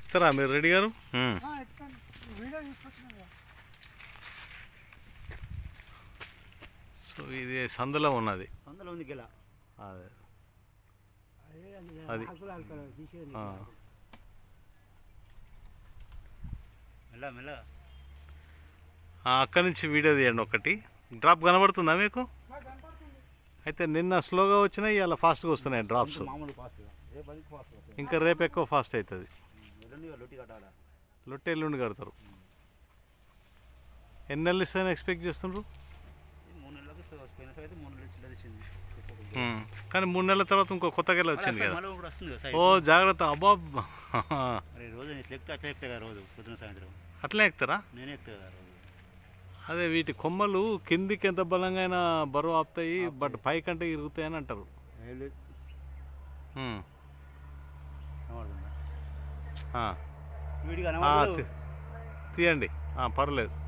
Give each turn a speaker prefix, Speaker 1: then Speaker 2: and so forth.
Speaker 1: ఎక్కుతారా మీరు రెడ్డి గారు ఉమ్.
Speaker 2: ఆ, ఎక్కుతాను వీడియో తీసుకొచ్చినా కదా.
Speaker 1: సో ఇది సందులో ఉన్నది
Speaker 3: అందులో ఉంది గెల
Speaker 1: అదే
Speaker 2: అదే అది
Speaker 1: అది.
Speaker 2: ఆకులు ఆకులు తీసేది.
Speaker 1: ఆ.
Speaker 3: మెల్ల మెల్ల
Speaker 1: ఆ, అక్కడి నుంచి వీడియో తీయండి ఒకటి డ్రాప్ కనబడుతుందా మీకు
Speaker 2: నాకు కనపడుతుంది.
Speaker 1: అయితే నిన్న స్లోగా వచ్చినాయి ఇవాళ ఫాస్ట్గా వస్తున్నాయి డ్రాప్స్
Speaker 3: మామూలు ఫాస్ట్ రేపు అది ఫాస్ట్
Speaker 1: ఇంకా రేపు ఎక్కువ ఫాస్ట్ అవుతుంది
Speaker 3: ఎల్లుండి లొట్టి కట్టాలా
Speaker 1: లొట్టె ఎల్లుండి కడతారు ఎన్ని నెలలు ఇస్తాయని ఎక్స్పెక్ట్ చేస్తుండ్రు
Speaker 3: ఈ మూడు నెలలకు ఇస్తుంది పోయిన సార్ అయితే మూడు నెలలు చిల్లర ఇచ్చింది
Speaker 1: ఉమ్. కానీ మూడు నెలల తర్వాత ఇంకో కొత్త గెల వచ్చింది కదా
Speaker 3: మళ్ళీ కూడా వస్తుంది కదా
Speaker 1: ఓ
Speaker 3: సైడ్
Speaker 1: జాగ్రత్త అబ్బా
Speaker 3: అరే రోజు ఇట్లా ఎక్కితే అట్లా ఎక్కుతా కదా రోజు పొద్దున సాయంత్రం
Speaker 1: అట్లే ఎక్కుతారా
Speaker 3: నేనే ఎక్కుతా కదా రోజు
Speaker 1: అదే వీటి కొమ్మలు కిందికి ఎంత బలంగా అయినా బరువు ఆపుతాయి బట్ పైకంటే ఇరుగుతాయి అని అంటారు
Speaker 3: ఏం లేదు
Speaker 1: ఉమ్.
Speaker 3: కనబడుతుందా
Speaker 1: ఆ.
Speaker 3: వీడికి
Speaker 1: ఆ,
Speaker 3: కనబడదు
Speaker 1: తీ- తీయండి ఆ, పర్లేదు